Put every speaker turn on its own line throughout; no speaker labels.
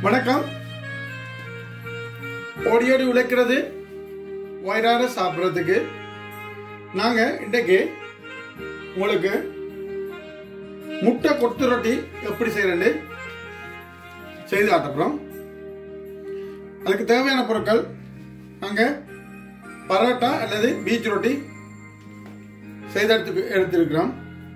வணக்கம் ஓடி ஓடி உழைக்கிறது வயிறார சாப்பிட்றதுக்கு நாங்க இன்றைக்கு உங்களுக்கு முட்டை கொத்து ரொட்டி எப்படி செய்யறேன்னு செய்து காட்டப்புறோம் அதுக்கு தேவையான பொருட்கள் நாங்க பரோட்டா அல்லது பீச் ரொட்டி செய்து எடுத்து எடுத்திருக்கிறோம்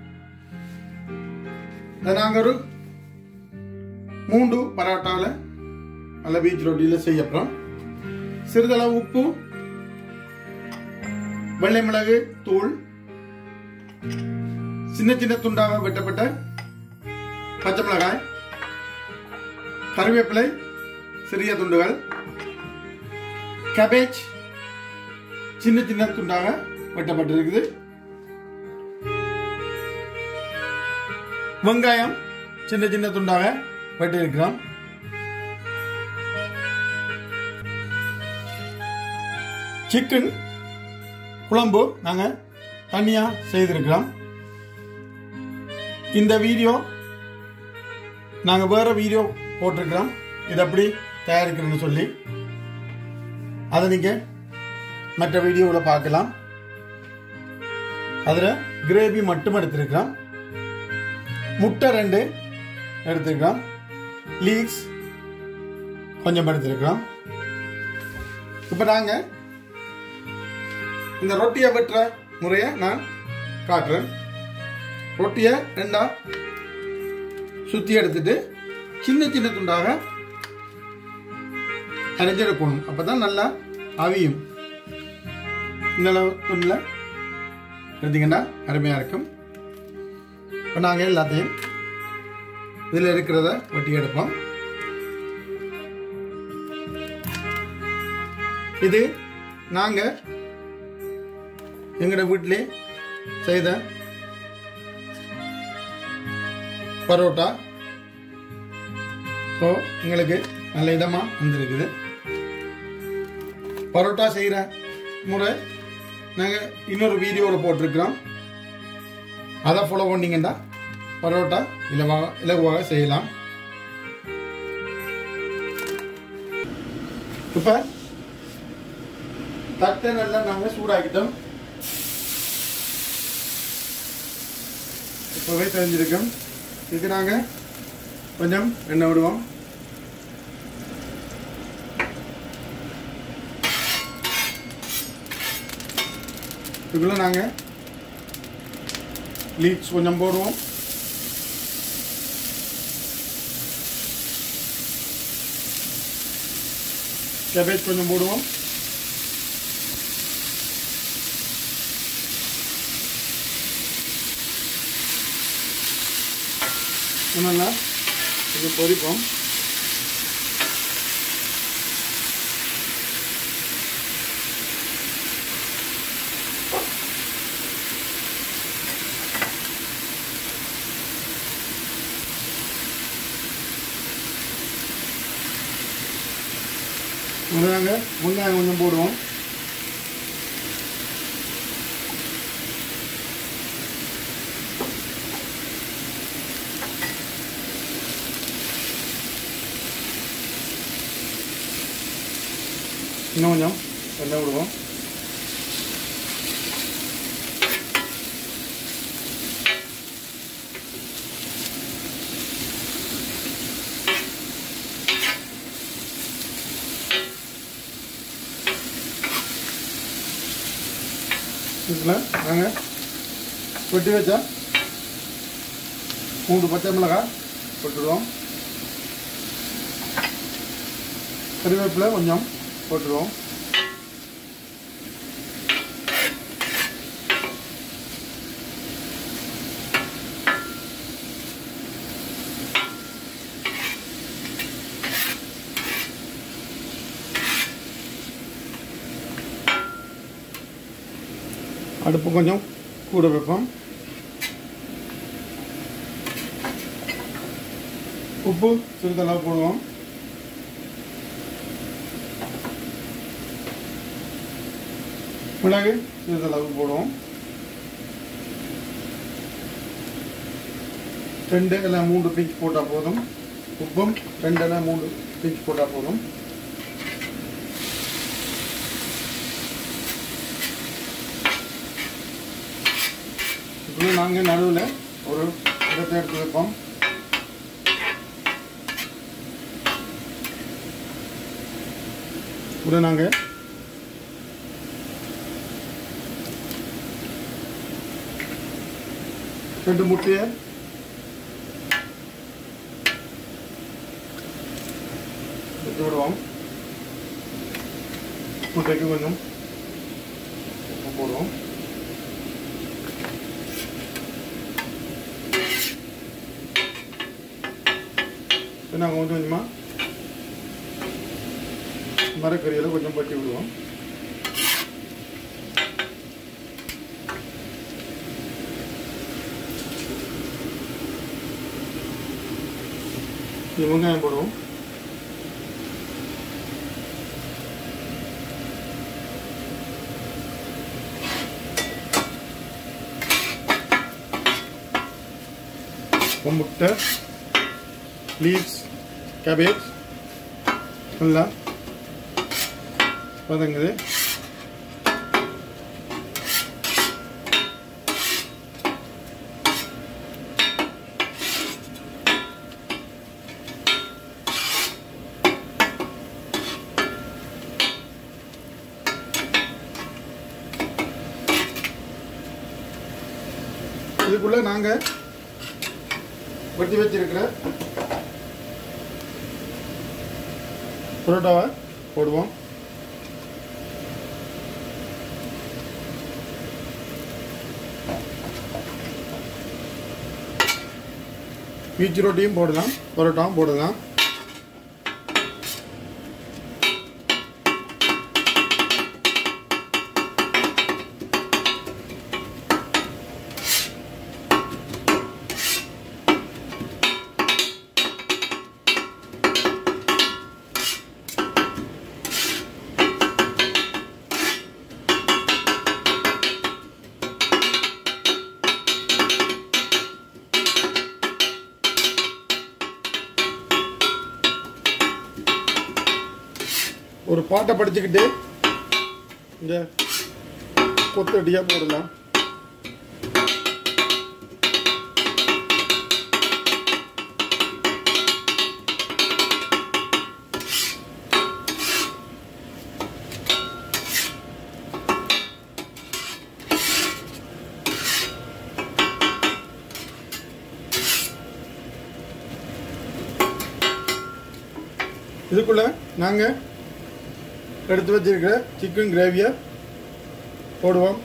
இதை நாங்கள் ஒரு மூன்று பரோட்டாவில் நல்ல பீச் ரொட்டியில் செய்ய போகிறோம் சிறிதளவு உப்பு வெள்ளை மிளகு தூள் சின்ன சின்ன துண்டாக வெட்டப்பட்ட பச்சை மிளகாய் கருவேப்பிலை சிறிய துண்டுகள் கேபேஜ் சின்ன சின்ன துண்டாக வெட்டப்பட்டிருக்குது வெங்காயம் சின்ன சின்ன துண்டாக வெட்டியிருக்கிறோம் சிக்கன் குழம்பு நாங்கள் தனியாக செய்திருக்கிறோம் இந்த வீடியோ நாங்கள் வேற வீடியோ போட்டிருக்கிறோம் இது எப்படி தயாரிக்கிறேன்னு சொல்லி அதை நீங்கள் மற்ற வீடியோவில் பார்க்கலாம் அதில் கிரேவி மட்டும் எடுத்திருக்கிறோம் முட்டை ரெண்டு எடுத்துருக்கோம் லீக்ஸ் கொஞ்சம் எடுத்துருக்கோம் இப்போ நாங்கள் இந்த ரொட்டியை வெட்டுற முறையை நான் காட்டுறேன் ரொட்டியை ரெண்டா சுற்றி எடுத்துட்டு சின்ன சின்ன துண்டாக அரைஞ்செடுக்கணும் அப்போ தான் நல்லா அவியும் இந்த அளவு துண்டில் எடுத்தீங்கன்னா அருமையாக இருக்கும் இப்போ நாங்கள் எல்லாத்தையும் இதில் இருக்கிறத வெட்டி எடுப்போம் இது நாங்கள் எங்களோட வீட்டிலே செய்த பரோட்டா ஸோ எங்களுக்கு நல்ல இதமாக வந்திருக்குது பரோட்டா செய்கிற முறை நாங்கள் இன்னொரு வீடியோவில் போட்டிருக்கிறோம் அதை ஃபாலோ பண்ணீங்கன்னா பரோட்டா இலவாக இலகுவாக செய்யலாம் இப்போ தட்டை நல்லா நாங்கள் சூடாக்கிட்டோம் இப்போவே தெரிஞ்சிருக்கோம் இதுக்கு நாங்கள் கொஞ்சம் எண்ணெய் விடுவோம் இதுக்குள்ள நாங்கள் லீக்ஸ் கொஞ்சம் போடுவோம் கேபேஜ் கொஞ்சம் போடுவோம் நல்லா கொஞ்சம் பொரிப்போம் நாங்கள் வெங்காயம் கொஞ்சம் போடுவோம் இன்னும் கொஞ்சம் எண்ணெய் விடுவோம் இதில் நாங்கள் வெட்டி வச்சா மூன்று பச்சை மிளகாய் போட்டுடுவோம் கறிவேப்பிலை கொஞ்சம் போட்டுருவோம் அடுப்பு கொஞ்சம் கூட வைப்போம் உப்பு சிறிதளவு போடுவோம் மிளகு சிறிதளவு போடுவோம் ரெண்டு இல்லை மூன்று பீச் போட்டால் போதும் உப்பும் ரெண்டு இல்லை மூணு தூக்கி போட்டால் போதும் இப்படி நாங்கள் நடுவில் ஒரு இடத்தை எடுத்து வைப்போம் இப்படி நாங்கள் ரெண்டு முட்டையை எடுத்து விடுவோம் முட்டைக்கு கொஞ்சம் உப்பு போடுவோம் இப்போ நாங்கள் கொஞ்சம் கொஞ்சமாக மரக்கறியில் கொஞ்சம் பட்டி விடுவோம் இது வெங்காயம் போடுவோம் முட்டை லீவ்ஸ் கேபேஜ் நல்லா வதங்குது இதுக்குள்ள நாங்க வெட்டி வச்சிருக்கிற புரோட்டாவை போடுவோம் பீச் ரொட்டியும் போடலாம் பரோட்டாவும் போடலாம் ஒரு பாட்டை படிச்சுக்கிட்டு இந்த கொத்தடியாக போடலாம் இதுக்குள்ள நாங்கள் எடுத்து வச்சிருக்கிற சிக்கன் கிரேவியை போடுவோம்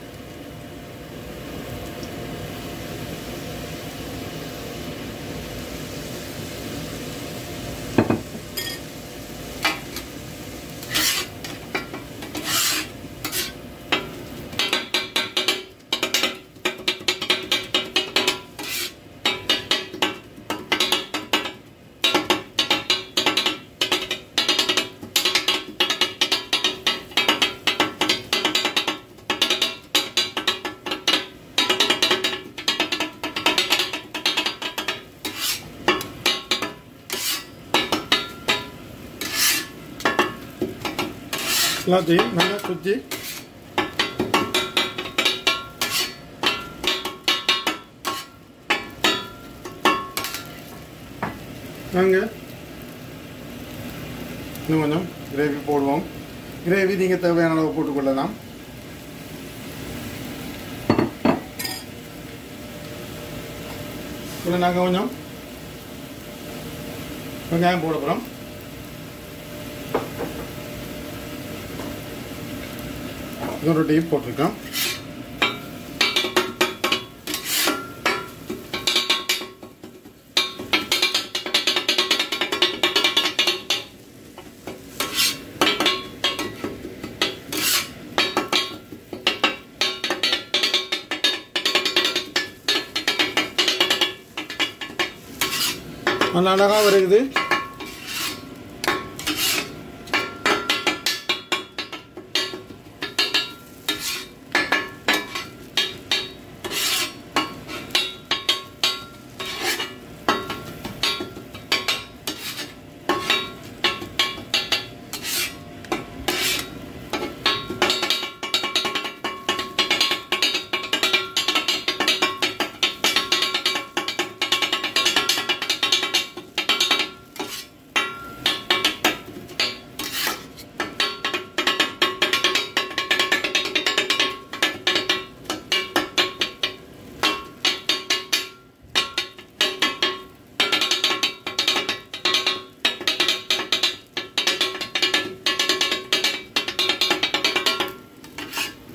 எல்லாத்தையும் நல்லா சுற்றி நாங்கள் இன்னும் கொஞ்சம் கிரேவி போடுவோம் கிரேவி நீங்கள் தேவையான அளவு போட்டுக்கொள்ளலாம் இதில் நாங்கள் கொஞ்சம் வெங்காயம் போட போகிறோம் இன்னொரு டீப் போட்டிருக்கோம் நல்லா அழகாக வருகுது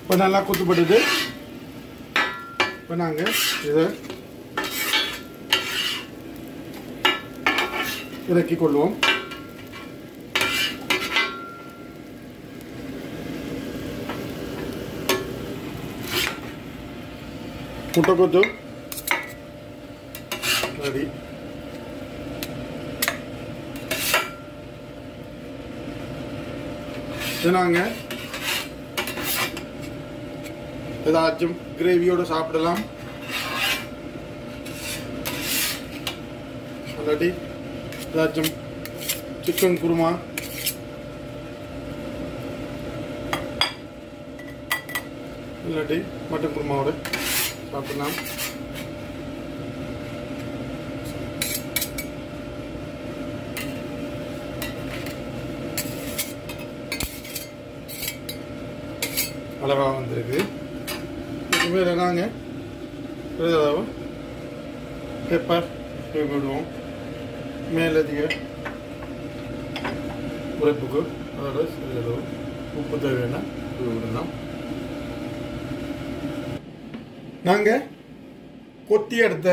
இப்போ நல்லா குத்துப்பட்டுது இப்போ நாங்கள் இதை இறக்கி கொள்வோம் முட்டை கொத்து ரெடி இது நாங்கள் ஏதாச்சும் கிரேவியோட சாப்பிடலாம் இல்லாட்டி ஏதாச்சும் சிக்கன் குருமா இல்லாட்டி மட்டன் குருமாவோட சாப்பிடலாம் அழகாக வந்திருக்கு இதுக்கு மேலே நாங்கள் சிறிதளவு பெப்பர் விடுவோம் மேலதிக உரைப்புக்கு அதோட சிறிதளவு உப்பு தேவையான இது விடலாம் நாங்கள் கொத்தி எடுத்த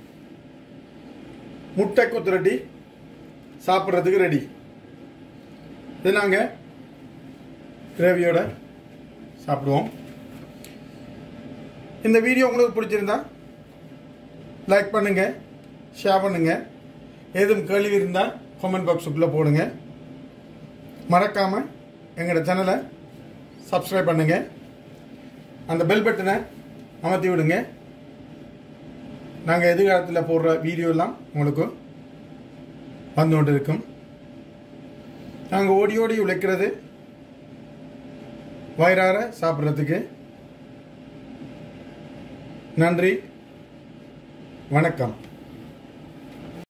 முட்டை கொத்து ரெடி சாப்பிட்றதுக்கு ரெடி இது நாங்கள் கிரேவியோட சாப்பிடுவோம் இந்த வீடியோ உங்களுக்கு பிடிச்சிருந்தா லைக் பண்ணுங்க ஷேர் பண்ணுங்க ஏதும் கேள்வி இருந்தால் கமெண்ட் பாக்ஸுக்குள்ளே போடுங்க மறக்காம எங்களோட சேனலை சப்ஸ்கிரைப் பண்ணுங்க அந்த பெல் பட்டனை அமர்த்தி விடுங்க நாங்கள் எதிர்காலத்தில் போடுற வீடியோ எல்லாம் உங்களுக்கு வந்து கொண்டு இருக்கும் நாங்கள் ஓடி ஓடி உழைக்கிறது வயிறார சாப்பிட்றதுக்கு நன்றி வணக்கம்